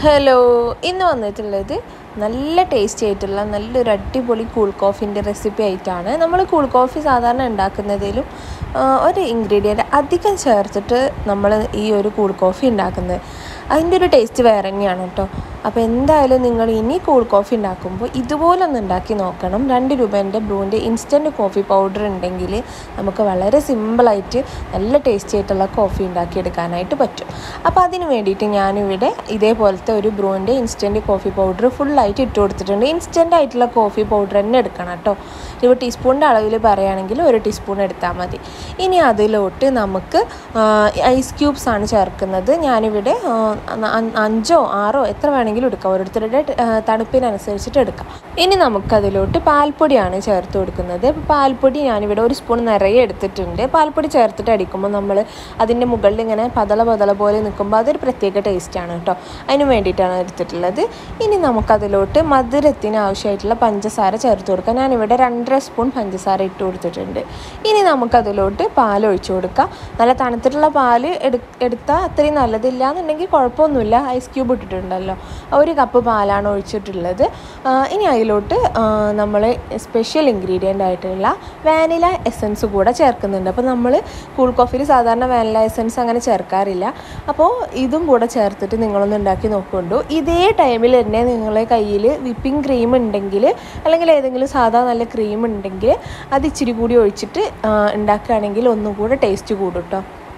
hello ഇന്ന് വന്നിട്ടുള്ളത് നല്ല ടേസ്റ്റി ആയിട്ടുള്ള നല്ലൊരു അടിപൊളി കൂൾ കോഫിൻ്റെ റെസിപ്പി ആയിട്ടാണ് നമ്മൾ കൂൾ കോഫി സാധാരണ ഉണ്ടാക്കുന്നതിലും ആ, ഒരു ഇൻഗ്രീഡിയൻറ്റ് അധികം ചേർത്തിട്ട് നമ്മൾ ഈ ഒരു കൂൾ കോഫി ഉണ്ടാക്കുന്നത് അതിൻ്റെ ഒരു ടേസ്റ്റ് വേറെ തന്നെയാണ് കേട്ടോ അപ്പോൾ എന്തായാലും നിങ്ങൾ ഇനി കൂൾ കോഫി ഉണ്ടാക്കുമ്പോൾ ഇതുപോലൊന്ന് ഉണ്ടാക്കി നോക്കണം രണ്ട് രൂപേൻ്റെ ബ്രൂവിൻ്റെ ഇൻസ്റ്റൻറ്റ് കോഫി പൗഡർ ഉണ്ടെങ്കിൽ നമുക്ക് വളരെ സിമ്പിളായിട്ട് നല്ല ടേസ്റ്റി ആയിട്ടുള്ള കോഫി ഉണ്ടാക്കിയെടുക്കാനായിട്ട് പറ്റും അപ്പോൾ അതിന് വേണ്ടിയിട്ട് ഞാനിവിടെ ഇതേപോലത്തെ ഒരു ബ്രൂവിൻ്റെ ഇൻസ്റ്റൻറ്റ് കോഫി പൗഡർ ഫുള്ളായിട്ട് ഇട്ട് കൊടുത്തിട്ടുണ്ട് ഇൻസ്റ്റൻ്റ് ആയിട്ടുള്ള കോഫി പൗഡർ തന്നെ എടുക്കണം കേട്ടോ ഇപ്പോൾ ടീസ്പൂണിൻ്റെ അളവിൽ പറയുകയാണെങ്കിൽ ഒരു ടീസ്പൂൺ എടുത്താൽ മതി ഇനി അതിലോട്ട് നമുക്ക് ഐസ് ക്യൂബ്സ് ആണ് ചേർക്കുന്നത് ഞാനിവിടെ ആ, അ- അഞ്ചോ ആറോ എത്ര വേണമെങ്കിലും എടുക്കാം ഓരോരുത്തരുടെ ആ, തണുപ്പിനനുസരിച്ചിട്ട് എടുക്കാം ഇനി നമുക്കതിലോട്ട് പാൽപ്പൊടിയാണ് ചേർത്ത് കൊടുക്കുന്നത് ഇപ്പോൾ പാൽപ്പൊടി ഞാനിവിടെ ഒരു സ്പൂൺ നിറയെ എടുത്തിട്ടുണ്ട് പാൽപ്പൊടി ചേർത്തിട്ട് അടിക്കുമ്പോൾ നമ്മൾ അതിൻ്റെ മുകളിൽ ഇങ്ങനെ പതള പതള പോലെ നിൽക്കുമ്പോൾ അതൊരു പ്രത്യേക ടേസ്റ്റാണ് കേട്ടോ അതിന് വേണ്ടിയിട്ടാണ് എടുത്തിട്ടുള്ളത് ഇനി നമുക്കതിലോട്ട് മധുരത്തിന് ആവശ്യമായിട്ടുള്ള പഞ്ചസാര ചേർത്ത് കൊടുക്കാം ഞാനിവിടെ രണ്ടര സ്പൂൺ പഞ്ചസാര ഇട്ട് കൊടുത്തിട്ടുണ്ട് ഇനി നമുക്കതിലോട്ട് പാൽ ഒഴിച്ചു കൊടുക്കാം നല്ല തണുത്തിട്ടുള്ള പാൽ എടു എടുത്താൽ അത്രയും നല്ലതില്ല എന്നുണ്ടെങ്കിൽ കുഴപ്പമൊന്നുമില്ല ഐസ് ക്യൂബ് ഇട്ടിട്ടുണ്ടല്ലോ ഒരു കപ്പ് പാലാണ് ഒഴിച്ചിട്ടുള്ളത് ആ, ഇനി അതിലോട്ട് നമ്മൾ സ്പെഷ്യൽ ഇൻഗ്രീഡിയൻ്റ് ആയിട്ടുള്ള വാനില എസൻസ് കൂടെ ചേർക്കുന്നുണ്ട് അപ്പോൾ നമ്മൾ കൂൾ കോഫിയിൽ സാധാരണ വാനില എസൻസ് അങ്ങനെ ചേർക്കാറില്ല അപ്പോൾ ഇതും കൂടെ ചേർത്തിട്ട് നിങ്ങളൊന്ന് ഉണ്ടാക്കി നോക്കുകൊണ്ടു ഇതേ ടൈമിൽ തന്നെ നിങ്ങളെ കയ്യിൽ വിപ്പിംഗ് ക്രീം ഉണ്ടെങ്കിൽ അല്ലെങ്കിൽ ഏതെങ്കിലും സാധാ നല്ല ക്രീം ഉണ്ടെങ്കിൽ അത് ഇച്ചിരി കൂടി ഒഴിച്ചിട്ട് ആ, ഉണ്ടാക്കുകയാണെങ്കിൽ ഒന്നും കൂടെ ടേസ്റ്റ് കൂടും കേട്ടോ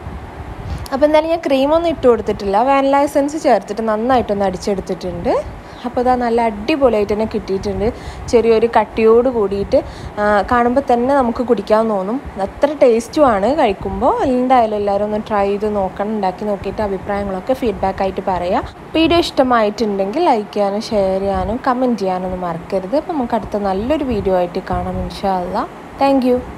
അപ്പോൾ എന്തായാലും ഞാൻ ക്രീമൊന്നും ഇട്ട് കൊടുത്തിട്ടില്ല വാനില എസൻസ് ചേർത്തിട്ട് നന്നായിട്ടൊന്ന് അടിച്ചെടുത്തിട്ടുണ്ട് അപ്പോൾ ഇതാ നല്ല അടിപൊളിയായിട്ട് തന്നെ കിട്ടിയിട്ടുണ്ട് ചെറിയൊരു കട്ടിയോട് കൂടിയിട്ട് കാണുമ്പോൾ തന്നെ നമുക്ക് കുടിക്കാൻ തോന്നും അത്ര ടേസ്റ്റുമാണ് കഴിക്കുമ്പോൾ എന്തായാലും എല്ലാവരും ഒന്ന് ട്രൈ ചെയ്ത് നോക്കണം ഉണ്ടാക്കി നോക്കിയിട്ട് അഭിപ്രായങ്ങളൊക്കെ ഫീഡ്ബാക്ക് ആയിട്ട് പറയാം വീഡിയോ ഇഷ്ടമായിട്ടുണ്ടെങ്കിൽ ലൈക്ക് ചെയ്യാനും ഷെയർ ചെയ്യാനും കമൻറ്റ് ചെയ്യാനൊന്നും മറക്കരുത് അപ്പോൾ നമുക്ക് അടുത്ത നല്ലൊരു വീഡിയോ ആയിട്ട് കാണാം ഇൻഷാല്ല താങ്ക് യു